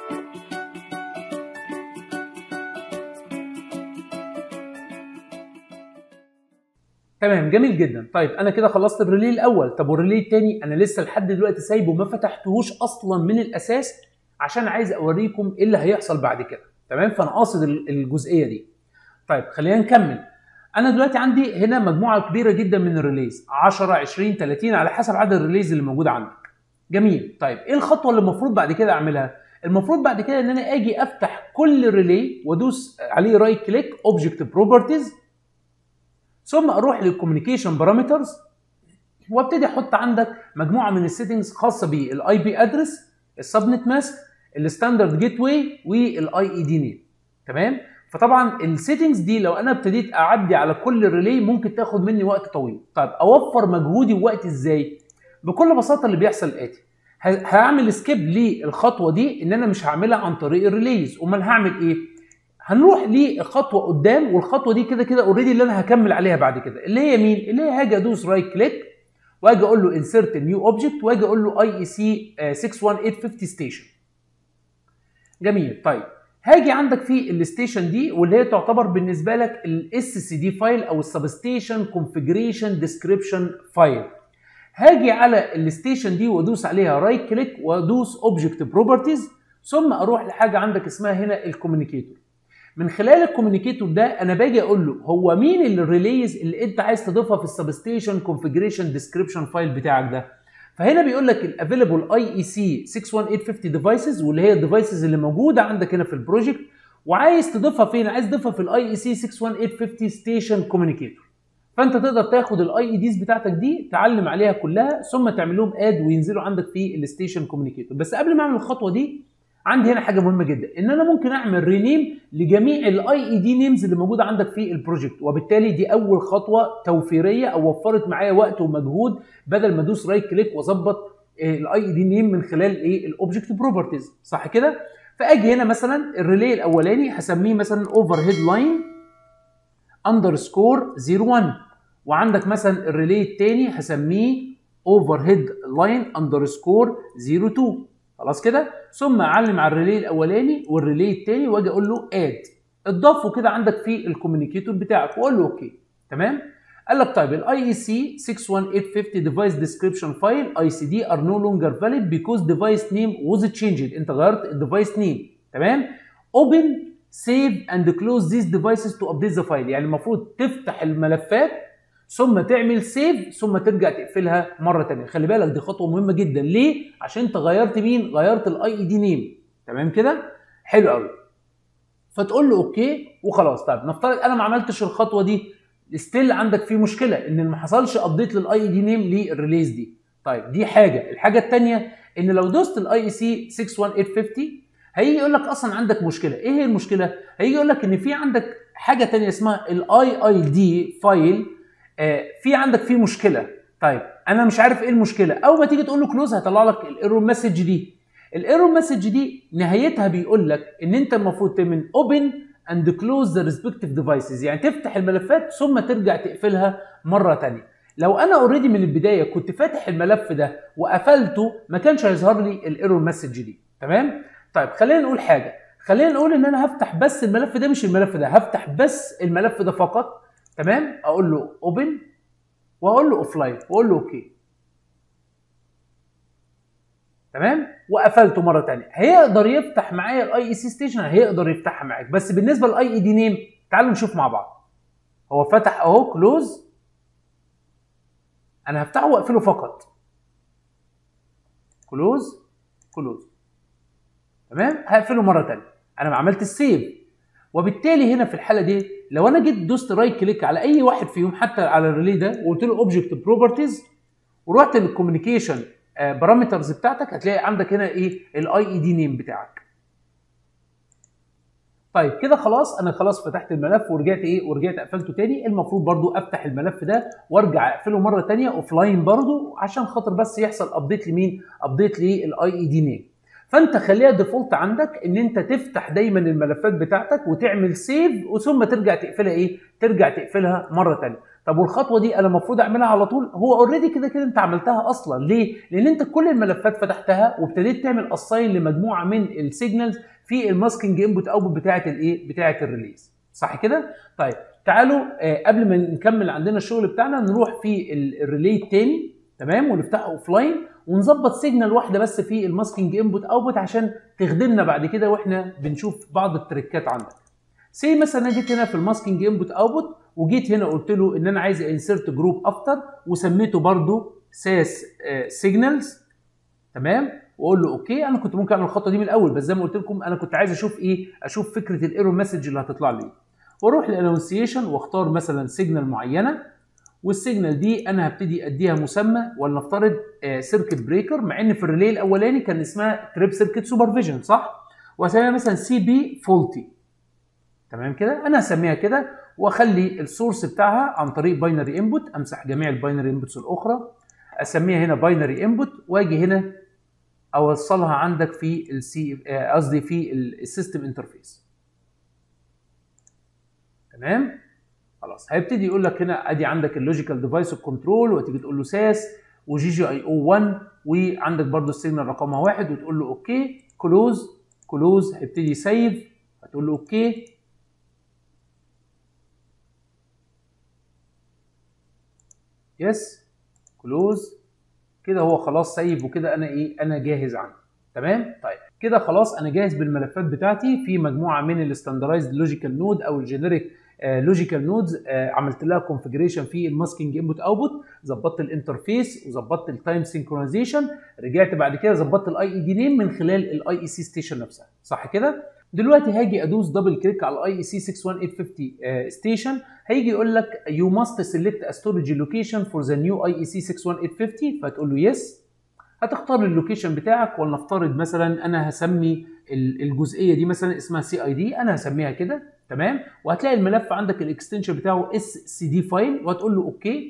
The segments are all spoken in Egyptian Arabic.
تمام جميل جدا طيب انا كده خلصت الريلي الاول طب والريلي الثاني انا لسه لحد دلوقتي سايبه ما فتحتهوش اصلا من الاساس عشان عايز اوريكم ايه اللي هيحصل بعد كده تمام فانا قاصد الجزئيه دي طيب خلينا نكمل انا دلوقتي عندي هنا مجموعه كبيره جدا من الريليز 10 20 30 على حسب عدد الريليز اللي موجود عندك جميل طيب ايه الخطوه اللي المفروض بعد كده اعملها المفروض بعد كده ان انا اجي افتح كل ريلي وادوس عليه رايت كليك اوبجكت بروبرتيز ثم اروح للكوميونيكيشن بارامترز وابتدي احط عندك مجموعه من السيتنجز خاصه بالاي بي ادرس السبنت ماسك الستاندرد جيت واي والاي اي دي نيم تمام فطبعا السيتنجز دي لو انا ابتديت اعدي على كل ريلي ممكن تاخد مني وقت طويل طيب اوفر مجهودي ووقتي ازاي بكل بساطه اللي بيحصل الاتي هعمل سكيب للخطوه دي ان انا مش هعملها عن طريق الريليز امال هعمل ايه هنروح لخطوه قدام والخطوه دي كده كده اوريدي اللي انا هكمل عليها بعد كده اللي هي مين اللي هي هاجي ادوس رايت كليك واجي اقول له انسيرت نيو اوبجكت واجي اقول له اي اي سي 61850 ستيشن جميل طيب هاجي عندك في الستيشن دي واللي هي تعتبر بالنسبه لك الاس سي دي فايل او السبستيشن كونفيجريشن ديسكريبشن فايل هاجي على الستيشن دي وادوس عليها رايت كليك وادوس اوبجكت بروبرتيز ثم اروح لحاجه عندك اسمها هنا الكوميونيكيتور من خلال الكوميونيكيتور ده انا باجي اقول له هو مين الريليز اللي انت عايز تضيفها في السبستيشن كونفيجريشن ديسكريبشن فايل بتاعك ده فهنا بيقول لك الافيلبل اي اي سي 61850 ديفايسز واللي هي الديفايسز اللي موجوده عندك هنا في البروجكت وعايز تضيفها فين عايز تضيفها في الاي اي سي 61850 ستيشن كوميونيكيتور فانت تقدر تاخد الاي اي ديز بتاعتك دي تعلم عليها كلها ثم تعمل لهم اد وينزلوا عندك في الستيشن كوميونيكيتور بس قبل ما اعمل الخطوه دي عندي هنا حاجه مهمه جدا ان انا ممكن اعمل رينيم لجميع الاي اي دي نيمز اللي موجوده عندك في البروجكت وبالتالي دي اول خطوه توفيريه او وفرت معايا وقت ومجهود بدل ما ادوس رايت كليك واظبط الاي اي دي نيم من خلال ايه الاوبجكت بروبرتيز صح كده فاجي هنا مثلا الريلي الاولاني هسميه مثلا اوفر هيد لاين اندرسكور 01 وعندك مثلا الريلي الثاني هسميه اوفر هيد لاين اندرسكور 02 خلاص كده ثم اعلم على الريلي الاولاني والريلي الثاني واجي اقول له اد اضافه كده عندك في الكوميونيكيتور بتاعك واقول له اوكي تمام قال لك طيب الاي اي سي 61850 ديفايس ديسكريبشن فايل اي سي دي ار نو لونجر فاليد بيكوز ديفايس نيم واز تشينجد انت غيرت الديفايس نيم تمام اوبن سيف اند كلوز ذيس ديفايسز تو ابديت ذا فايل يعني المفروض تفتح الملفات ثم تعمل سيف ثم ترجع تقفلها مره ثانيه خلي بالك دي خطوه مهمه جدا ليه عشان انت غيرت مين غيرت الاي اي دي نيم تمام كده حلو قوي فتقول له اوكي وخلاص طيب نفترض انا ما عملتش الخطوه دي ستيل عندك في مشكله ان ما حصلش ابديت للاي اي دي نيم للريليز دي طيب دي حاجه الحاجه الثانيه ان لو دوست الاي اي سي 61850 هيجي يقول لك اصلا عندك مشكله ايه هي المشكله هيجي يقول لك ان في عندك حاجه ثانيه اسمها الاي اي دي فايل آه في عندك فيه مشكله طيب انا مش عارف ايه المشكله اول ما تيجي تقول له كلوز هيطلع لك الايرور مسج دي الايرور مسج دي نهايتها بيقول لك ان انت المفروض تعمل اوبن اند كلوز ذا ريسبكتيف ديفايسز يعني تفتح الملفات ثم ترجع تقفلها مره ثانيه لو انا اوريدي من البدايه كنت فاتح الملف ده وقفلته ما كانش هيظهر لي الايرور مسج دي تمام طيب خلينا نقول حاجه خلينا نقول ان انا هفتح بس الملف ده مش الملف ده هفتح بس الملف ده فقط تمام اقول له اوبن واقول له اوف لاين واقول له اوكي تمام وقفلته مره ثانيه هيقدر يفتح معايا الاي اي سي ستيشن هيقدر يفتحها معاك بس بالنسبه للاي اي دي نيم تعالوا نشوف مع بعض هو فتح اهو كلوز انا هفتحه واقفله فقط كلوز كلوز تمام هقفله مره ثانيه انا ما عملت السيف وبالتالي هنا في الحاله دي لو انا جيت دوست رايت كليك على اي واحد فيهم حتى على الريلي ده وقلت له اوبجكت بروبرتيز ورحت للكوميونيكيشن بارامترز بتاعتك هتلاقي عندك هنا ايه الاي اي دي نيم بتاعك طيب كده خلاص انا خلاص فتحت الملف ورجعت ايه ورجعت قفلته تاني المفروض برضو افتح الملف ده وارجع اقفله مره تانية اوف لاين برضو عشان خاطر بس يحصل ابديت لمين ابديت للاي اي دي نيم فانت خليها ديفولت عندك ان انت تفتح دايما الملفات بتاعتك وتعمل سيف وثم ترجع تقفلها ايه ترجع تقفلها مره ثانيه طب والخطوه دي انا المفروض اعملها على طول هو اوريدي كده كده انت عملتها اصلا ليه لان انت كل الملفات فتحتها وابتديت تعمل اساين لمجموعه من السيجنالز في الماسكينج انبوت اوتبوت بتاعه الايه بتاعه الريليز صح كده طيب تعالوا آه قبل ما نكمل عندنا الشغل بتاعنا نروح في الريلي الثاني تمام ونفتحه اوف لاين ونظبط سيجنال واحده بس في الماسكينج انبوت اوتبوت عشان تخدمنا بعد كده واحنا بنشوف بعض التريكات عندك سي مثلا انا جيت هنا في الماسكينج انبوت اوتبوت وجيت هنا قلت له ان انا عايز انسرت جروب افتر وسميته برده ساس سيجنالز تمام واقول له اوكي انا كنت ممكن اعمل الخطوه دي من الاول بس زي ما قلت لكم انا كنت عايز اشوف ايه اشوف فكره الايرور مسج اللي هتطلع لي واروح للانونسيشن واختار مثلا سيجنال معينه والسيجنال دي انا هبتدي اديها مسمى ولنفترض سيركت بريكر مع ان في الريلي الاولاني كان اسمها تريب سيركت سوبرفيجن صح واسميها مثلا سي بي فولتي تمام كده انا هسميها كده واخلي السورس بتاعها عن طريق باينري انبوت امسح جميع الباينري انبوتس الاخرى اسميها هنا باينري انبوت واجي هنا اوصلها عندك في السي قصدي في السيستم انترفيس تمام خلاص هيبتدي يقول لك هنا ادي عندك اللوجيكال ديفايس كنترول وتيجي تقول له ساس وجي جي اي او 1 وعندك برده السيجنال رقمها واحد وتقول له اوكي كلوز كلوز هيبتدي يسيف هتقول له اوكي يس كلوز كده هو خلاص سيف وكده انا ايه انا جاهز عنه تمام طيب كده خلاص انا جاهز بالملفات بتاعتي في مجموعه من الستاندرايزد لوجيكال نود او الجينيريك لوجيكال نودز عملت لها كونفجريشن في الماسكينج انبوت اوتبوت ظبطت الانترفيس وظبطت التايم سينكرونايزيشن رجعت بعد كده ظبطت الاي اي دي نيم من خلال الاي اي سي ستيشن نفسها صح كده دلوقتي هاجي ادوس دبل كليك على الاي اي سي 61850 ستيشن هيجي يقول لك يو ماست سيلكت ا ستورج لوكيشن فور ذا نيو اي اي سي 61850 فتقول له يس هتختار اللوكيشن بتاعك ولنفترض مثلا انا هسمي الجزئيه دي مثلا اسمها سي اي دي انا هسميها كده تمام وهتلاقي الملف عندك الاكستنشن بتاعه اس سي دي فايل وهتقول له اوكي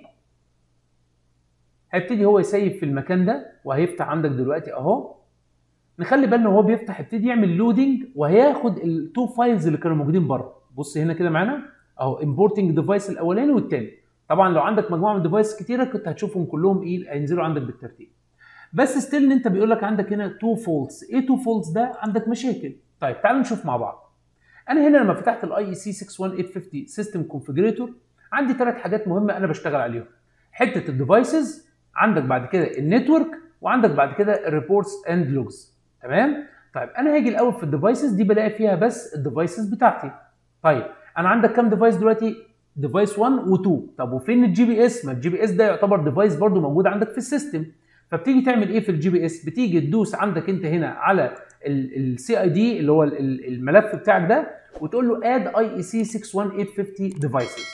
هيبتدي هو يسيف في المكان ده وهيفتح عندك دلوقتي اهو نخلي بالنا وهو بيفتح يبتدي يعمل لودنج وهياخد التو فايلز اللي كانوا موجودين بره بص هنا كده معانا اهو امبورتنج ديفايس الاولاني والثاني طبعا لو عندك مجموعه من ديفايس كتيره كنت هتشوفهم كلهم ايه هينزلوا عندك بالترتيب بس ستيل ان انت بيقول لك عندك هنا تو فولتس ايه تو فولتس ده عندك مشاكل طيب تعالوا نشوف مع بعض انا هنا لما فتحت الاي اي سي 61850 سيستم كونفجريتور عندي ثلاث حاجات مهمه انا بشتغل عليهم حته الديفايسز عندك بعد كده النتورك وعندك بعد كده الريبورتس اند لوجز تمام طيب انا هاجي الاول في الديفايسز دي بلاقي فيها بس الديفايسز بتاعتي طيب انا عندك كام ديفايس دلوقتي ديفايس 1 و2 طب وفين الجي بي اس ما الجي بي اس ده يعتبر ديفايس برضو موجود عندك في السيستم فبتيجي تعمل ايه في الجي بي اس بتيجي تدوس عندك انت هنا على السي اي دي اللي هو الملف بتاعك ده وتقول له اد اي اي سي 61850 ديفايسز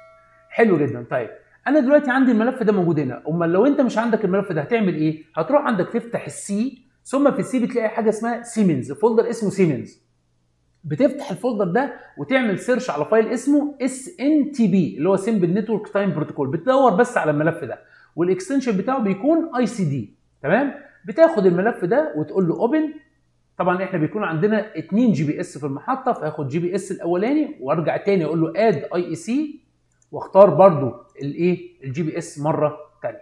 حلو جدا طيب انا دلوقتي عندي الملف ده موجود هنا امال لو انت مش عندك الملف ده هتعمل ايه هتروح عندك تفتح السي ثم في السي بتلاقي حاجه اسمها سيمنز فولدر اسمه سيمنز بتفتح الفولدر ده وتعمل سيرش على فايل اسمه اس ان تي بي اللي هو سمبل نتورك تايم بروتوكول بتدور بس على الملف ده والاكستنشن بتاعه بيكون اي سي دي تمام بتاخد الملف ده وتقول له اوبن طبعا احنا بيكون عندنا 2 جي بي اس في المحطه فاخد جي بي اس الاولاني وارجع تاني اقول له اد اي اي سي واختار برضو الايه الجي بي اس مره ثانيه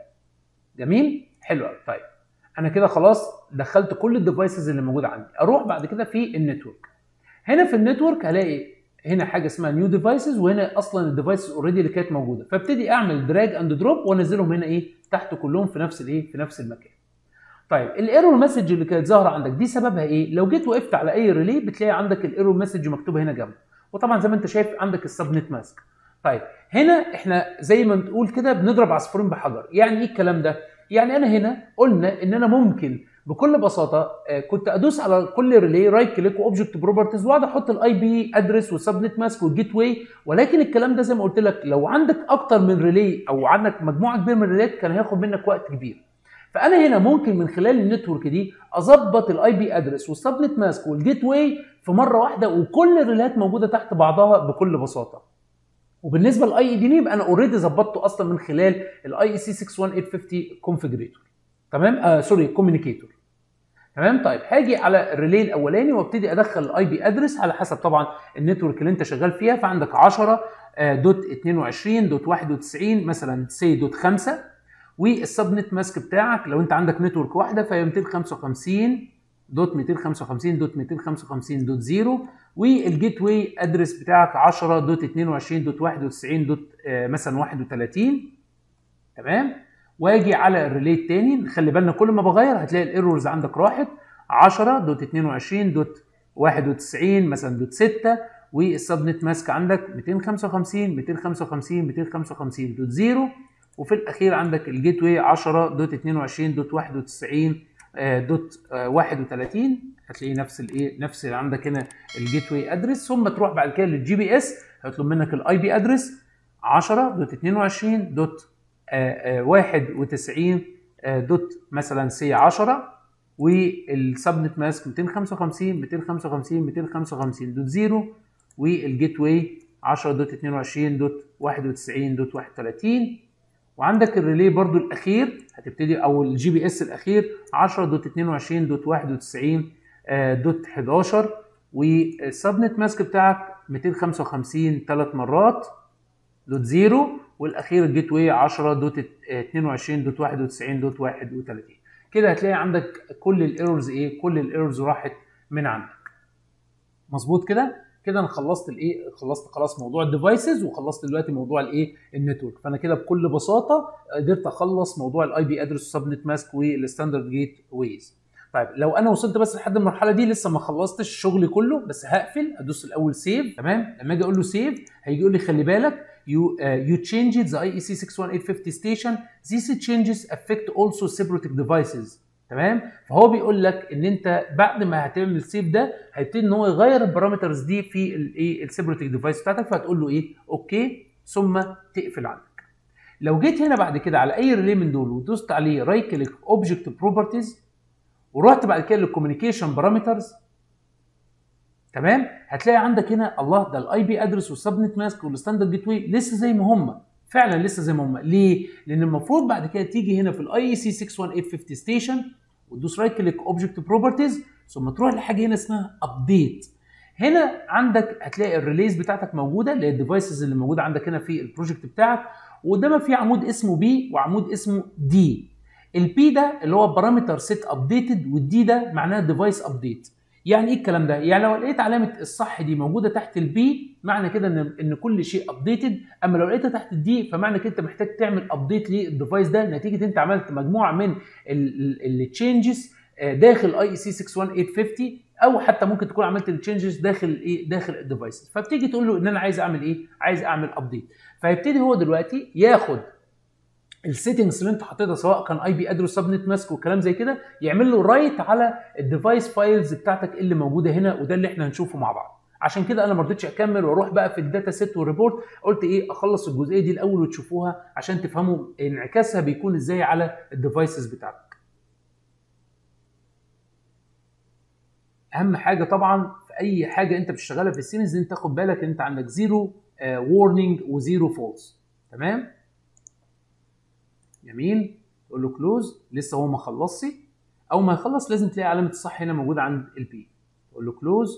جميل حلو قوي طيب انا كده خلاص دخلت كل الديفايسز اللي موجوده عندي اروح بعد كده في النتورك هنا في النتورك هلاقي هنا حاجه اسمها نيو ديفايسز وهنا اصلا الديفايسز اوريدي اللي كانت موجوده فابتدي اعمل دراج اند دروب وانزلهم هنا ايه تحت كلهم في نفس الايه في نفس المكان طيب الايرور مسج اللي كانت ظاهره عندك دي سببها ايه لو جيت وقفت على اي ريلي بتلاقي عندك الايرور مسج مكتوبه هنا جنب وطبعا زي ما انت شايف عندك السبنت ماسك طيب هنا احنا زي ما نقول كده بنضرب عصفورين بحجر يعني ايه الكلام ده يعني انا هنا قلنا ان انا ممكن بكل بساطه كنت ادوس على كل ريلي رايت كليك واوبجكت بروبرتيز واقعد احط الاي بي ادرس والسبنت ماسك والجيت واي ولكن الكلام ده زي ما قلت لك لو عندك اكتر من ريلي او عندك مجموعه كبيره من الريليات كان هياخد منك وقت كبير فانا هنا ممكن من خلال النتورك دي اظبط الاي بي ادرس والسبنت ماسك والجيت واي في مره واحده وكل الريلات موجوده تحت بعضها بكل بساطه وبالنسبه للاي اي دي نيم انا اوريدي ظبطته اصلا من خلال الاي اي سي 61850 كونفجريتور تمام آه سوري كوميونيكيتور تمام طيب هاجي على الريلي الاولاني وابتدي ادخل الاي بي ادرس على حسب طبعا النتورك اللي انت شغال فيها فعندك 10 آه، دوت 22 دوت 91 مثلا سي دوت 5 والسبنت ماسك بتاعك لو انت عندك نتورك واحده فهي 255 دوت 255 دوت 255 دوت 0 والجيت واي ادرس بتاعك 10 دوت 22 دوت 91 دوت آه، مثلا 31 تمام واجي على الريلي الثاني خلي بالنا كل ما بغير هتلاقي الايرورز عندك راحت 10 دوت 22 دوت 91 مثلا دوت 6 والسبنت ماسك عندك 255 255 255 دوت 0 وفي الاخير عندك الجيت واي 10 دوت 22 دوت 91 آه، دوت آه، 31 هتلاقيه نفس الايه نفس اللي عندك هنا الجيت واي ادرس ثم تروح بعد كده للجي بي اس هيطلب منك الاي بي ادرس 10 دوت 22 دوت آه، آه، 91 آه، دوت مثلا سي 10 والسبنت ماسك 255 255 255 دوت 0 والجيت واي 10 دوت 22 دوت 91 دوت 31 وعندك الريلي برضو الاخير هتبتدي او الجي بي اس الاخير 10 دوت 22 دوت 91 آه، دوت 11 والسبنت ماسك بتاعك 255 ثلاث مرات دوت 0 والاخير الجيت واي 10 دوت 22 دوت 91 دوت 31 كده هتلاقي عندك كل الايرورز ايه كل الايرورز راحت من عندك مظبوط كده كده انا خلصت الايه خلصت خلاص موضوع الديفايسز وخلصت دلوقتي موضوع الايه النتورك فانا كده بكل بساطه قدرت اخلص موضوع الاي بي ادرس والسبنت ماسك والستاندرد جيت ويز طيب لو انا وصلت بس لحد المرحله دي لسه ما خلصتش الشغل كله بس هقفل ادوس الاول سيف تمام لما اجي اقول له سيف هيجي يقول لي خلي بالك you uh, you changed the IEC 61850 station these changes affect also separating devices تمام فهو بيقول لك ان انت بعد ما هتعمل سيف ده هيبتدي ان هو يغير البارامترز دي في الايه السيبريتنج ديفايس بتاعتك فهتقول له ايه اوكي ثم تقفل عندك لو جيت هنا بعد كده على اي ريلي من دول ودوست عليه رايت كليك اوبجكت بروبرتيز ورحت بعد كده للكوميونيكيشن بارامترز تمام هتلاقي عندك هنا الله ده الاي بي ادرس والسبنت ماسك والستاندرد جيت واي لسه زي ما هم فعلا لسه زي ما هم ليه؟ لان المفروض بعد كده تيجي هنا في الاي اي سي 61850 ستيشن وتدوس رايت كليك اوبجكت بروبرتيز ثم تروح لحاجه هنا اسمها ابديت هنا عندك هتلاقي الريليز بتاعتك موجوده اللي هي الديفايسز اللي موجوده عندك هنا في البروجكت بتاعك وقدامك في عمود اسمه بي وعمود اسمه دي البي ده اللي هو بارامتر سيت ابديتد والدي ده معناه ديفايس ابديت يعني ايه الكلام ده؟ يعني لو لقيت علامه الصح دي موجوده تحت البي معنى كده ان ان كل شيء ابديتد اما لو لقيتها تحت الدي فمعنى كده انت محتاج تعمل ابديت للديفايس ده نتيجه انت عملت مجموعه من التشينجز داخل اي اي سي 61850 او حتى ممكن تكون عملت التشينجز داخل ايه داخل الديفايس فبتيجي تقول له ان انا عايز اعمل ايه؟ عايز اعمل ابديت فيبتدي هو دلوقتي ياخد السيتنجز اللي انت حطيتها سواء كان اي بي ادرس سبنت ماسك وكلام زي كده يعمل له رايت على الديفايس فايلز بتاعتك اللي موجوده هنا وده اللي احنا هنشوفه مع بعض عشان كده انا ما رضيتش اكمل واروح بقى في الداتا سيت والريبورت قلت ايه اخلص الجزئيه دي الاول وتشوفوها عشان تفهموا انعكاسها بيكون ازاي على الديفايسز بتاعتك اهم حاجه طبعا في اي حاجه انت بتشتغلها في السيمنز انت تاخد بالك ان انت عندك زيرو وورنينج وزيرو فولس تمام جميل تقول له كلوز لسه هو ما خلصش اول ما يخلص لازم تلاقي علامه الصح هنا موجوده عند البي تقول له كلوز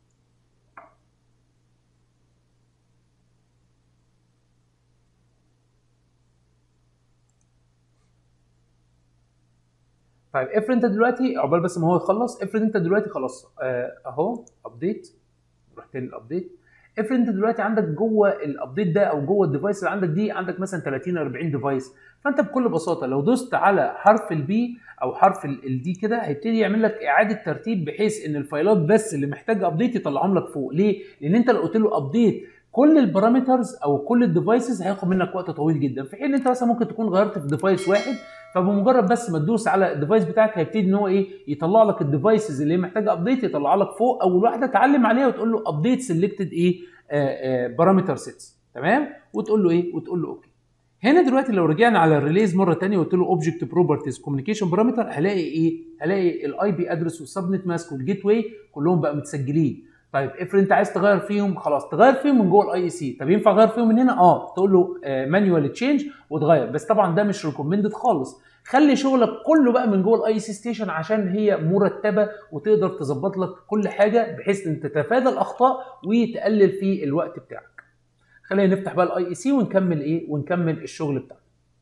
طيب افرض انت دلوقتي عقبال بس ما هو يخلص افرض انت دلوقتي خلاص آه، اهو ابديت رحت للابديت افرض انت دلوقتي عندك جوه الابديت ده او جوه الديفايس اللي عندك دي عندك مثلا 30 40 ديفايس فانت بكل بساطه لو دوست على حرف البي او حرف الدي كده هيبتدي يعمل لك اعاده ترتيب بحيث ان الفايلات بس اللي محتاجه ابديت يطلعهم لك فوق ليه لان انت لو قلت له ابديت كل البارامترز او كل الديفايسز هياخد منك وقت طويل جدا في حين انت مثلا ممكن تكون غيرت في ديفايس واحد فبمجرد بس ما تدوس على الديفايس بتاعك هيبتدي ان هو ايه يطلع لك الديفايسز اللي هي محتاجه ابديت يطلع لك فوق اول واحده تعلم عليها وتقول له ابديت سيلكتد ايه بارامتر سيتس تمام وتقول له ايه وتقول له اوكي هنا دلوقتي لو رجعنا على الريليز مره ثانيه وقلت له اوبجكت بروبرتيز كوميونيكيشن بارامتر هلاقي ايه هلاقي الاي بي ادرس والسبنت ماسك والجيت واي كلهم بقى متسجلين طيب افرض انت عايز تغير فيهم خلاص تغير فيهم من جوه الاي اي سي طب ينفع اغير فيهم من هنا اه تقول له مانيوال تشينج وتغير بس طبعا ده مش ريكومندد خالص خلي شغلك كله بقى من جوه الاي سي ستيشن عشان هي مرتبه وتقدر تظبط لك كل حاجه بحيث ان تتفادى الاخطاء وتقلل في الوقت بتاعك خلينا نفتح بقى الاي اي سي ونكمل ايه ونكمل الشغل بتاعنا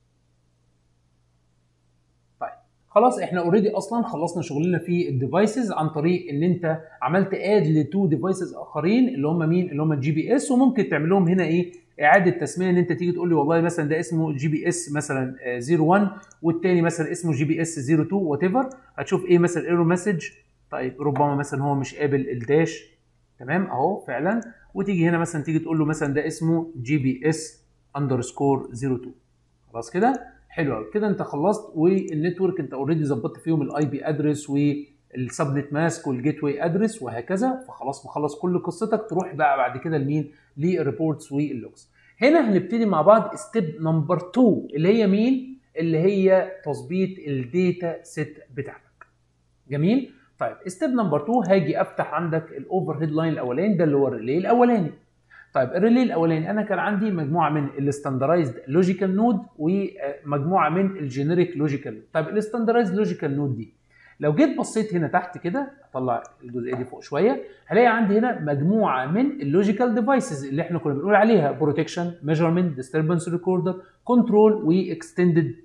طيب خلاص احنا اوريدي اصلا خلصنا شغلنا في الديفايسز عن طريق ان انت عملت اد لتو ديفايسز اخرين اللي هم مين اللي هم الجي بي اس وممكن تعمل لهم هنا ايه اعاده تسميه ان انت تيجي تقول لي والله مثلا ده اسمه جي بي اس مثلا 01 والتاني مثلا اسمه جي بي اس 02 وات ايفر هتشوف ايه مثلا ايرور مسج طيب ربما مثلا هو مش قابل الداش تمام اهو فعلا وتيجي هنا مثلا تيجي تقول له مثلا ده اسمه جي بي اس اندرسكور 02 خلاص كده حلو قوي كده انت خلصت والنتورك انت اوريدي ظبطت فيهم الاي بي ادرس والسبنت ماسك والجيت واي ادرس وهكذا فخلاص مخلص كل قصتك تروح بقى بعد كده لمين للريبورتس واللوجز هنا هنبتدي مع بعض ستيب نمبر 2 اللي هي مين اللي هي تظبيط الداتا سيت بتاعتك جميل طيب ستيب نمبر 2 هاجي افتح عندك الاوفر هيد لاين الاولاني ده اللي هو الريلي الاولاني طيب الريلي الاولاني انا كان عندي مجموعه من الستاندرايزد لوجيكال نود ومجموعه من الجينيريك لوجيكال نود طيب الستاندرايزد لوجيكال نود دي لو جيت بصيت هنا تحت كده اطلع الجزئيه دي فوق شويه هلاقي عندي هنا مجموعه من اللوجيكال ديفايسز اللي احنا كنا بنقول عليها بروتكشن ميجرمنت ديستربنس ريكوردر كنترول واكستندد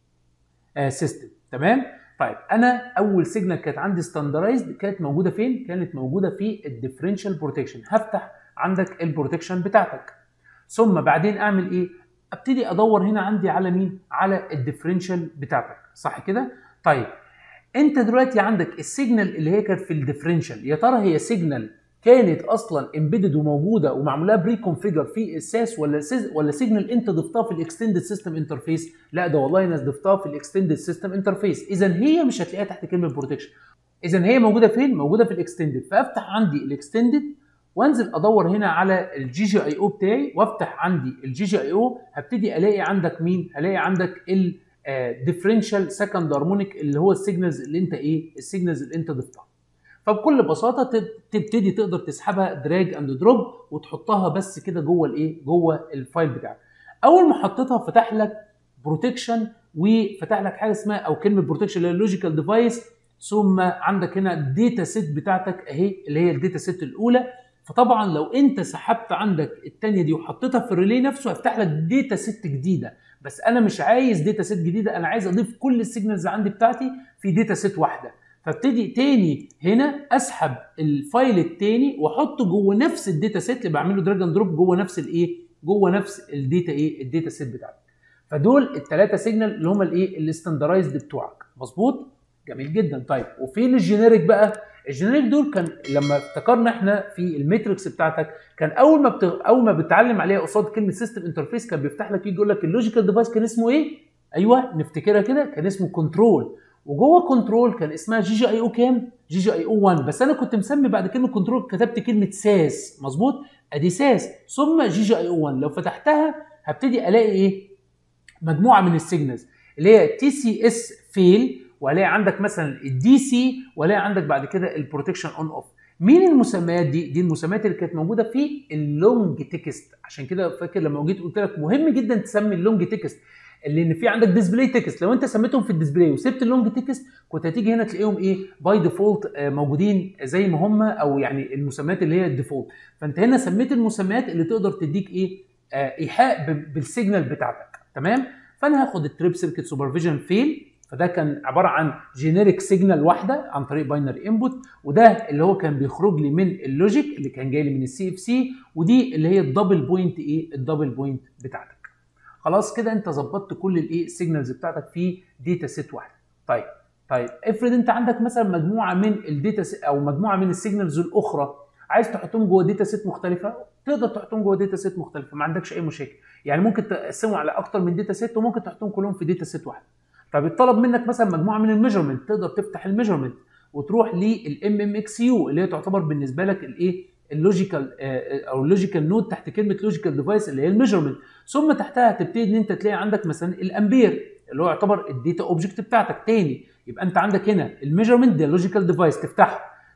سيستم تمام طيب انا اول سيجنال كانت عندي ستاندرايزد كانت موجوده فين كانت موجوده في الديفرنشال بروتكشن هفتح عندك البروتكشن بتاعتك ثم بعدين اعمل ايه ابتدي ادور هنا عندي على مين على الديفرنشال بتاعتك صح كده طيب انت دلوقتي عندك السيجنال اللي هي كانت في الديفرنشال يا ترى هي سيجنال كانت اصلا امبيدد وموجوده ومعمولها بري كونفيجر في الساس ولا سيز ولا سيجنال انت ضفتها في الاكستندد سيستم انترفيس لا ده والله ناس ضفتها في الاكستندد سيستم انترفيس اذا هي مش هتلاقيها تحت كلمه بروتكشن اذا هي موجوده فين موجوده في الاكستندد فافتح عندي الاكستندد وانزل ادور هنا على الجي جي اي او بتاعي وافتح عندي الجي جي اي او هبتدي الاقي عندك مين هلاقي عندك ال ديفرنشال سكند هارمونيك اللي هو السيجنالز اللي انت ايه السيجنالز اللي انت ضفتها فبكل بساطه تبتدي تقدر تسحبها دراج اند دروب وتحطها بس كده جوه الايه جوه الفايل بتاعك اول ما حطيتها فتح لك بروتكشن وفتح لك حاجه اسمها او كلمه بروتكشن اللي هي اللوجيكال ديفايس ثم عندك هنا الداتا سيت بتاعتك اهي اللي هي الداتا سيت الاولى فطبعا لو انت سحبت عندك الثانيه دي وحطيتها في الريلي نفسه هيفتح لك داتا سيت جديده بس انا مش عايز داتا سيت جديده انا عايز اضيف كل السيجنالز عندي بتاعتي في داتا سيت واحده فابتدي تاني هنا اسحب الفايل التاني واحطه جوه نفس الداتا سيت اللي بعمله دراج اند دروب جوه نفس الايه جوه نفس الداتا ايه الداتا سيت بتاعتي فدول الثلاثه سيجنال اللي هم الايه الاستندرايزد بتوعك مظبوط جميل جدا طيب وفين الجينيريك بقى الجينيريك دول كان لما افتكرنا احنا في الماتريكس بتاعتك كان اول ما بتغ... اول ما بتتعلم عليها قصاد كلمه سيستم انترفيس كان بيفتح لك يجي يقول لك اللوجيكال ديفايس كان اسمه ايه؟ ايوه نفتكرها كده كان اسمه كنترول وجوه كنترول كان اسمها جي جي اي او كام؟ جي جي اي او 1 بس انا كنت مسمي بعد كلمه كنترول كتبت كلمه ساس مظبوط؟ ادي ساس ثم جي جي اي او 1 لو فتحتها هبتدي الاقي ايه؟ مجموعه من السيجنالز اللي هي تي سي اس فيل والاقي عندك مثلا الدي سي والاقي عندك بعد كده البروتكشن اون اوف مين المسميات دي دي المسميات اللي كانت موجوده في اللونج تكست عشان كده فاكر لما جيت قلت لك مهم جدا تسمي اللونج تكست لان في عندك ديسبلاي تكست لو انت سميتهم في الديسبلاي وسبت اللونج تكست كنت هتيجي هنا تلاقيهم ايه باي ديفولت موجودين زي ما هم او يعني المسميات اللي هي الديفولت فانت هنا سميت المسميات اللي تقدر تديك ايه آه ايحاء بالسيجنال بتاعتك تمام فانا هاخد التريب سيركت سوبرفيجن فيل فده كان عباره عن جينيريك سيجنال واحده عن طريق باينري انبوت وده اللي هو كان بيخرج لي من اللوجيك اللي كان جاي لي من السي اف سي ودي اللي هي الدبل بوينت ايه الدبل بوينت بتاعتك خلاص كده انت ظبطت كل الايه السيجنالز بتاعتك في داتا سيت واحده طيب طيب افرض انت عندك مثلا مجموعه من الداتا او مجموعه من السيجنالز الاخرى عايز تحطهم جوه داتا سيت مختلفه تقدر تحطهم جوه داتا سيت مختلفه ما عندكش اي مشاكل يعني ممكن تقسمهم على اكتر من داتا سيت وممكن تحطهم كلهم في داتا سيت واحده طب اتطلب منك مثلا مجموعه من الميجرمنت تقدر تفتح الميجرمنت وتروح للام ام اكس يو اللي هي تعتبر بالنسبه لك الايه اللوجيكال او اللوجيكال نود تحت كلمه لوجيكال ديفايس اللي هي الميجرمنت ثم تحتها هتبتدي ان انت تلاقي عندك مثلا الامبير اللي هو يعتبر الداتا اوبجكت بتاعتك تاني يبقى انت عندك هنا الميجرمنت ده لوجيكال ديفايس تفتحه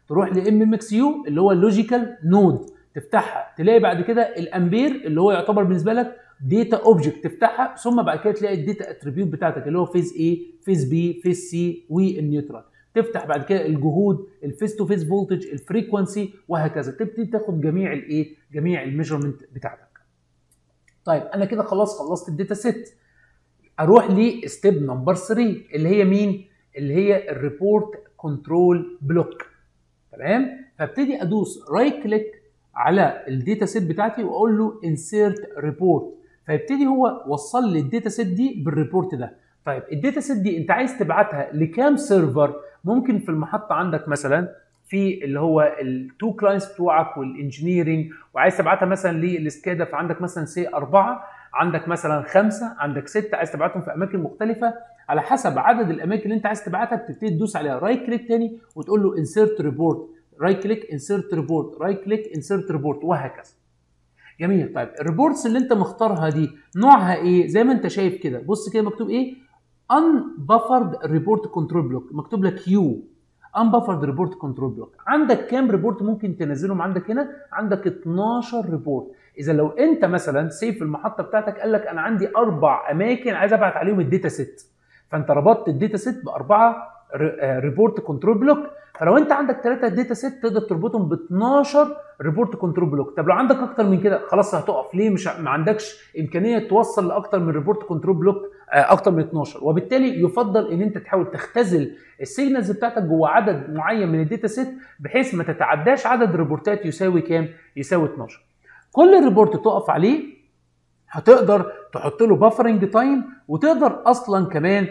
تروح لام ام اكس يو اللي هو اللوجيكال نود تفتحها تلاقي بعد كده الامبير اللي هو يعتبر بالنسبه لك داتا اوبجكت تفتحها ثم بعد كده تلاقي الداتا اتريبيوت بتاعتك اللي هو فيز A فيز B فيز C والنيوترال تفتح بعد كده الجهود الفيز تو فيز فولتج الفريكونسي وهكذا تبتدي تاخد جميع الايه جميع الميجرمنت بتاعتك طيب انا كده خلاص خلصت الداتا سيت اروح لستيب نمبر 3 اللي هي مين اللي هي الريبورت كنترول بلوك تمام فابتدي ادوس رايت كليك على الداتا سيت بتاعتي واقول له انسيرت ريبورت فيبتدي هو وصل لي الداتا سيت دي بالريبورت ده طيب الداتا سيت دي انت عايز تبعتها لكام سيرفر ممكن في المحطه عندك مثلا في اللي هو التو كلاينتس بتوعك والانجينيرنج وعايز تبعتها مثلا للسكادا فعندك مثلا سي اربعه عندك مثلا خمسه عندك سته عايز تبعتهم في اماكن مختلفه على حسب عدد الاماكن اللي انت عايز تبعتها بتبتدي تدوس عليها رايت كليك تاني وتقول له انسيرت ريبورت رايت كليك انسيرت ريبورت رايت كليك انسيرت ريبورت وهكذا جميل طيب الريبورتس اللي انت مختارها دي نوعها ايه زي ما انت شايف كده بص كده مكتوب ايه unbuffered report control block مكتوب لك يو unbuffered report control block عندك كام ريبورت ممكن تنزلهم عندك هنا عندك 12 ريبورت اذا لو انت مثلا سيف المحطه بتاعتك قال لك انا عندي اربع اماكن عايز ابعت عليهم الداتا سيت فانت ربطت الداتا سيت باربعه ريبورت كنترول بلوك فلو انت عندك ثلاثه داتا سيت تقدر تربطهم ب 12 ريبورت كنترول بلوك طب لو عندك اكتر من كده خلاص هتقف ليه مش ما عندكش امكانيه توصل لاكتر من ريبورت كنترول بلوك اكتر من 12 وبالتالي يفضل ان انت تحاول تختزل السيجنالز بتاعتك جوه عدد معين من الداتا سيت بحيث ما تتعداش عدد ريبورتات يساوي كام يساوي 12 كل ريبورت تقف عليه هتقدر تحط له بافرنج تايم وتقدر اصلا كمان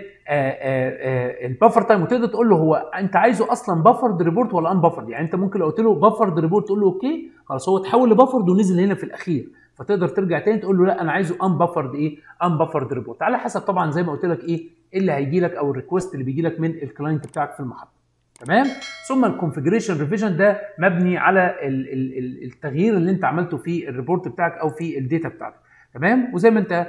البفر تايم وتقدر تقول له هو انت عايزه اصلا بفرد ريبورت ولا ان بفرد يعني انت ممكن لو قلت له بفرد ريبورت تقول له اوكي خلاص هو اتحول لبفرد ونزل هنا في الاخير فتقدر ترجع تاني تقول له لا انا عايزه ان بفرد ايه ان بفرد ريبورت على حسب طبعا زي ما قلت لك ايه اللي هيجي لك او الريكوست اللي بيجي لك من الكلاينت بتاعك في المحطه تمام ثم الكونفجريشن ريفيجن ده مبني على ال ال التغيير اللي انت عملته في الريبورت بتاعك او في الداتا بتاعتك تمام وزي ما انت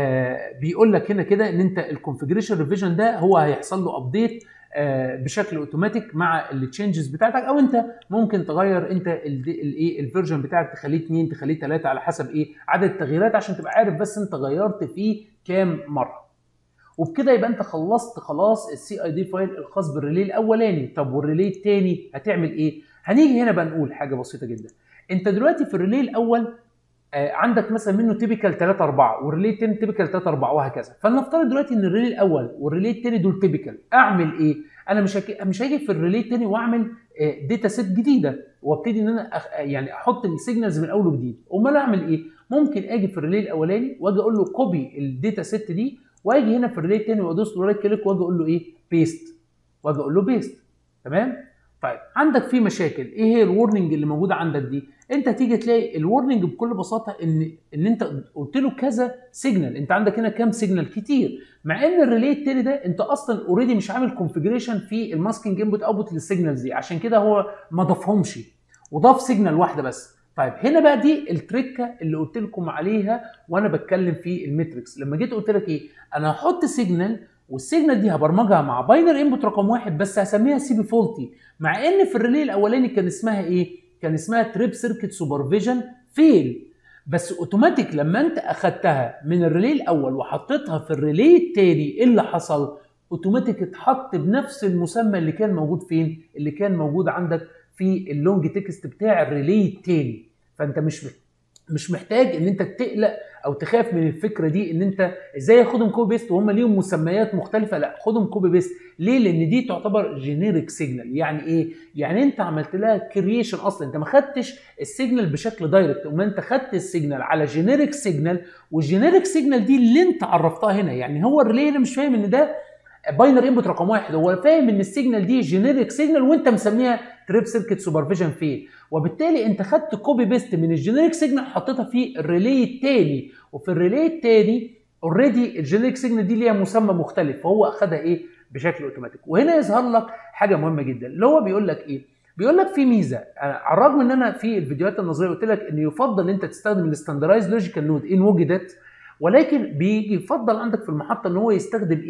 آه بيقول لك هنا كده ان انت الكونفجريشن ريفيجن ده هو هيحصل له ابديت آه بشكل اوتوماتيك مع التشنجز بتاعتك او انت ممكن تغير انت الايه الفيرجن بتاعك تخليه 2 تخليه 3 على حسب ايه عدد التغييرات عشان تبقى عارف بس انت غيرت فيه كام مره وبكده يبقى انت خلصت خلاص السي اي دي فايل الخاص بالريلي الاولاني طب والريلي الثاني هتعمل ايه هنيجي هنا بقى نقول حاجه بسيطه جدا انت دلوقتي في الريلي الاول آه عندك مثلا منه تيبيكال 3 4 والريلي الثاني تيبيكال 3 4 وهكذا فلنفترض دلوقتي ان الريلي الاول والريلي الثاني دول تيبيكال اعمل ايه انا مش هك... مش هاجي في الريلي الثاني واعمل آه داتا سيت جديده وابتدي ان انا أخ... يعني احط السيجنالز من اول وجديد امال اعمل ايه ممكن اجي في الريلي الاولاني واجي اقول له كوبي الداتا سيت دي واجي هنا في الريلي الثاني وادوس له رايت كليك واجي اقول له ايه بيست واجي اقول له بيست تمام طيب عندك في مشاكل ايه هي الورنينج اللي موجوده عندك دي انت تيجي تلاقي الورنينج بكل بساطه ان ان انت قلت له كذا سيجنال انت عندك هنا كام سيجنال كتير مع ان الريلي التاني ده انت اصلا اوريدي مش عامل كونفجريشن في الماسكينج انبوت اوتبوت للسيجنالز دي عشان كده هو ما ضافهمش وضاف سيجنال واحده بس طيب هنا بقى دي التركه اللي قلت لكم عليها وانا بتكلم في الميتريكس لما جيت قلت لك ايه انا هحط سيجنال والسيجنال دي هبرمجها مع باينر انبوت رقم واحد بس هسميها سي بي فولتي مع ان في الريلي الاولاني كان اسمها ايه؟ كان اسمها تريب سيركت سوبرفيجن فيل بس اوتوماتيك لما انت اخدتها من الريلي الاول وحطيتها في الريلي الثاني ايه اللي حصل؟ اوتوماتيك اتحط بنفس المسمى اللي كان موجود فين؟ اللي كان موجود عندك في اللونج تكست بتاع الريلي الثاني فانت مش مش محتاج ان انت تقلق او تخاف من الفكره دي ان انت ازاي ياخدهم كوبي بيست وهم ليهم مسميات مختلفه لا خدهم كوبي بيست ليه لان دي تعتبر جينيريك سيجنال يعني ايه يعني انت عملت لها كرييشن اصلا انت ما خدتش السيجنال بشكل دايركت امال انت خدت السيجنال على جينيريك سيجنال والجينيريك سيجنال دي اللي انت عرفتها هنا يعني هو الريلي هنا مش فاهم ان ده باينر انبوت رقم واحد هو فاهم ان السيجنال دي جينيريك سيجنال وانت مسميها تريب سيركت سوبرفيجن فين وبالتالي انت خدت كوبي بيست من الجينيريك سيجنال حطيتها في الريلي الثاني وفي الريلي الثاني اوريدي الجينيريك سيجنال دي ليها مسمى مختلف فهو اخدها ايه بشكل اوتوماتيك وهنا يظهر لك حاجه مهمه جدا اللي هو بيقول لك ايه بيقول لك في ميزه على الرغم ان انا في الفيديوهات النظريه قلت لك ان يفضل ان انت تستخدم الستاندرايز لوجيكال نود ان وجدت ولكن بيجي يفضل عندك في المحطه ان هو يستخدم ايه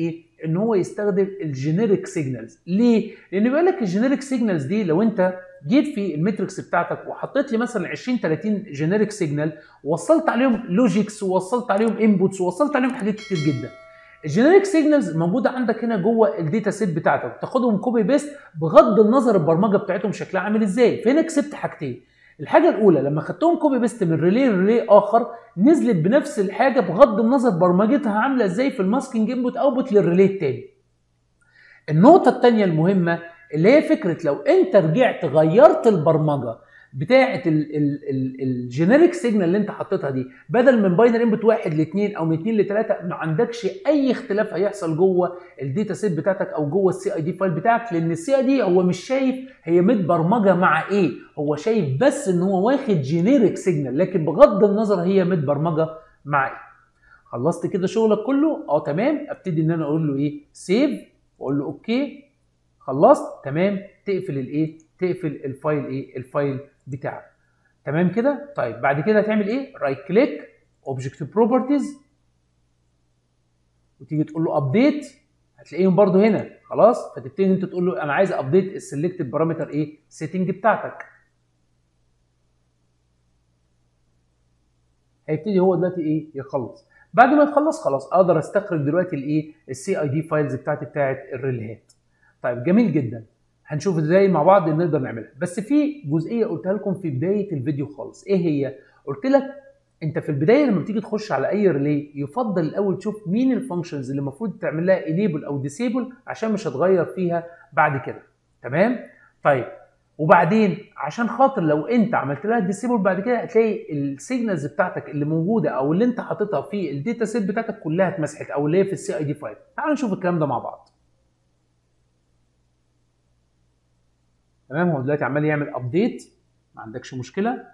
ان هو يستخدم الجينيريك سيجنالز ليه لان بيقول لك الجينيريك سيجنالز دي لو انت جيت في الماتريكس بتاعتك وحطيت لي مثلا 20 30 جينيريك سيجنال ووصلت عليهم لوجيكس ووصلت عليهم انبوتس ووصلت عليهم حاجات كتير جدا الجينيريك سيجنالز موجوده عندك هنا جوه الداتا سيت بتاعتك تاخدهم كوبي بيست بغض النظر البرمجه بتاعتهم شكلها عامل ازاي فهنا كسبت حاجتين الحاجه الاولى لما خدتهم كوبي بيست من ريلي لريلي اخر نزلت بنفس الحاجه بغض النظر برمجتها عامله ازاي في الماسكينج انبوت اوتبوت للريلي التاني النقطه الثانيه المهمه اللي هي فكره لو انت رجعت غيرت البرمجه بتاعه الجينيريك سيجنال اللي انت حطيتها دي بدل من باينري انبوت واحد لاثنين او من اثنين لثلاثه ما عندكش اي اختلاف هيحصل جوه الداتا سيت بتاعتك او جوه السي اي دي فايل بتاعك لان السي اي دي هو مش شايف هي متبرمجه مع ايه هو شايف بس ان هو واخد جينيريك سيجنال لكن بغض النظر هي متبرمجه مع ايه خلصت كده شغلك كله اه تمام ابتدي ان انا اقول له ايه سيف واقول له اوكي خلصت تمام تقفل الايه تقفل الفايل ايه الفايل بتاعك تمام كده طيب بعد كده هتعمل ايه رايت كليك اوبجكت بروبرتيز وتيجي تقول له ابديت هتلاقيهم برده هنا خلاص فتبتدي انت تقول له انا عايز ابديت السلكتد بارامتر ايه سيتنج بتاعتك هيبتدي هو دلوقتي ايه يخلص بعد ما يخلص خلاص اقدر استخرج دلوقتي الايه السي اي دي فايلز بتاعتي بتاعت الريليهات طيب جميل جدا هنشوف ازاي مع بعض نقدر نعملها بس في جزئيه قلتها لكم في بدايه الفيديو خالص ايه هي قلت لك انت في البدايه لما بتيجي تخش على اي ريلي يفضل الاول تشوف مين الفانكشنز اللي المفروض تعمل لها انيبل او ديسيبل عشان مش هتغير فيها بعد كده تمام طيب وبعدين عشان خاطر لو انت عملت لها ديسيبل بعد كده هتلاقي السيجنالز بتاعتك اللي موجوده او اللي انت حاططها في الداتا سيت بتاعتك كلها اتمسحت او اللي هي في السي اي دي فايل تعالوا نشوف الكلام ده مع بعض تمام هو دلوقتي عمال يعمل ابديت ما عندكش مشكله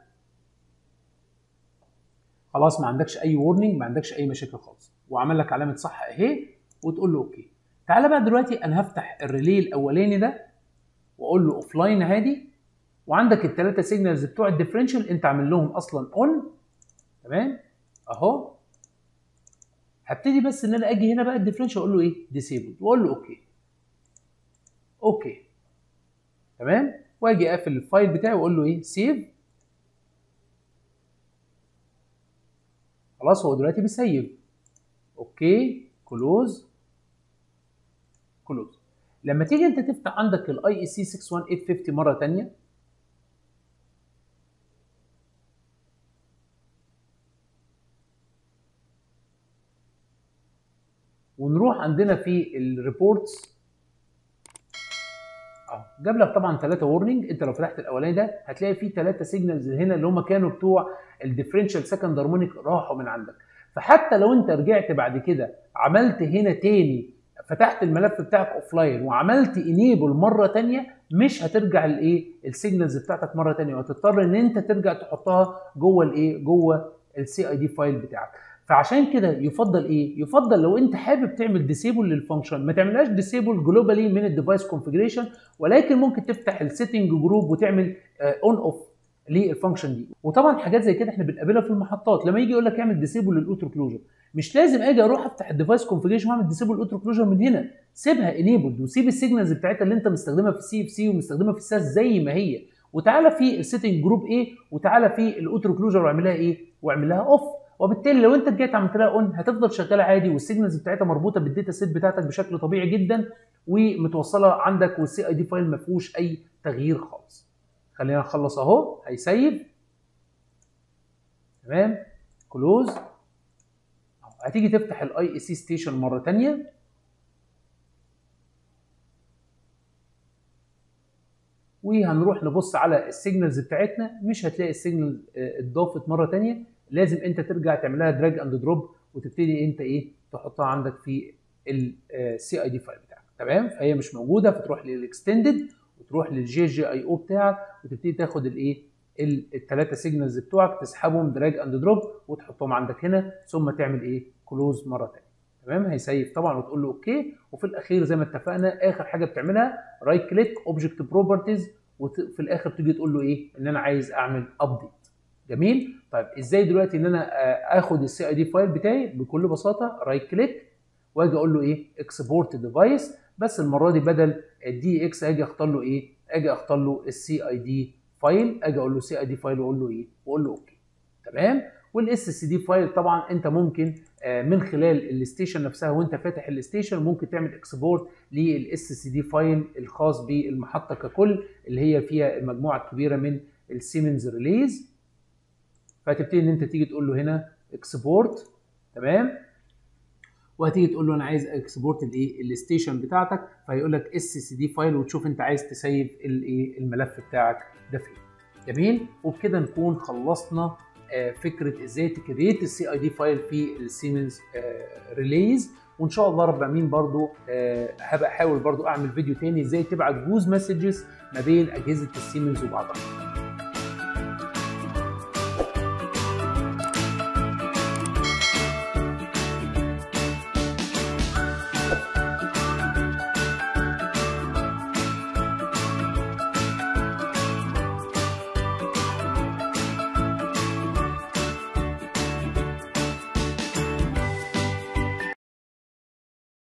خلاص ما عندكش اي وورنينج ما عندكش اي مشاكل خالص وعمل لك علامه صح اهي وتقول له اوكي تعالى بقى دلوقتي انا هفتح الريلي الاولاني ده واقول له اوف لاين عادي وعندك الثلاثه سيجنالز بتوع الديفرنشال انت عامل لهم اصلا اون تمام اهو هبتدي بس ان انا اجي هنا بقى الديفرنشال اقول له ايه ديسيبل واقول له اوكي اوكي تمام واجي اقفل الفايل بتاعي واقول له ايه سيف خلاص هو دلوقتي بيسيف اوكي كلوز كلوز لما تيجي انت تفتح عندك الاي اي سي 61850 مره ثانيه ونروح عندنا في الريبورتس اه جاب لك طبعا ثلاثه وورنينج انت لو فتحت الاولاني ده هتلاقي فيه ثلاثه سيجنالز هنا اللي هم كانوا بتوع الديفرنشال سكند هارمونيك راحوا من عندك فحتى لو انت رجعت بعد كده عملت هنا تاني فتحت الملف بتاعك اوف لاين وعملت انيبل مره ثانيه مش هترجع الايه السيجنالز بتاعتك مره ثانيه وهتضطر ان انت ترجع تحطها جوه الايه جوه السي اي دي فايل بتاعك فعشان كده يفضل ايه؟ يفضل لو انت حابب تعمل ديسيبل للفانكشن ما تعملهاش ديسيبل جلوبالي من الديفايس كونفجريشن ولكن ممكن تفتح السيتنج جروب وتعمل اون اوف للفانكشن دي وطبعا حاجات زي كده احنا بنقابلها في المحطات لما يجي يقول لك اعمل ديسيبل للاوتو كلوجر مش لازم اجي اروح افتح الديفايس كونفجريشن واعمل ديسيبل الاوتو كلوجر من هنا سيبها انيبلد وسيب السيجنالز بتاعتها اللي انت مستخدمها في السي اف سي ومستخدمها في الساس زي ما هي وتعالى في السيتنج جروب ايه وتعالى في الاوتو كلوجر واعملها ايه واعمل لها اوف وبالتالي لو انت رجعت عملت لها اون هتفضل شغاله عادي والسيجنالز بتاعتها مربوطه بالداتا سيت بتاعتك بشكل طبيعي جدا ومتوصله عندك والسي اي دي فايل ما فيهوش اي تغيير خالص خلينا نخلص اهو هيسيب تمام كلوز هتيجي تفتح الاي اي سي ستيشن مره ثانيه وهنروح نبص على السيجنالز بتاعتنا مش هتلاقي السيجنال اتضافت مره ثانيه لازم انت ترجع تعملها دراج اند دروب وتبتدي انت ايه تحطها عندك في السي اي دي فايل بتاعك تمام فهي مش موجوده فتروح للاكستندد وتروح للجي جي اي او بتاعك وتبتدي تاخد الايه الثلاثه سيجنالز بتوعك تسحبهم دراج اند دروب وتحطهم عندك هنا ثم تعمل ايه كلوز مره ثانيه تمام هيسيف طبعا وتقول له اوكي وفي الاخير زي ما اتفقنا اخر حاجه بتعملها رايت كليك اوبجكت بروبرتيز وفي الاخر تيجي تقول له ايه ان انا عايز اعمل ابديت جميل طيب ازاي دلوقتي ان انا اخد السي اي دي فايل بتاعي بكل بساطه رايت كليك واجي اقول له ايه اكسبورت ديفايس بس المره دي بدل الدي اكس اجي اختار له ايه اجي اختار له السي اي دي فايل اجي اقول له سي اي دي فايل واقول له ايه واقول له اوكي تمام والاس اس دي فايل طبعا انت ممكن من خلال الستيشن نفسها وانت فاتح الستيشن ممكن تعمل اكسبورت للاس اس دي فايل الخاص بالمحطه ككل اللي هي فيها المجموعه الكبيره من السيمنز ريليز فهتبتدي ان انت تيجي تقول له هنا اكسبورت تمام وهتيجي تقول له انا عايز اكسبورت الايه الستيشن بتاعتك فهيقول لك اس اس دي فايل وتشوف انت عايز تسيب الايه الملف بتاعك ده فين جميل وبكده نكون خلصنا فكره ازاي تكريت السي اي دي فايل في السيمنز ريليز وان شاء الله رب العالمين برضو هبقى احاول برضو اعمل فيديو تاني ازاي تبعت جوز مسجز ما بين اجهزه السيمنز وبعضها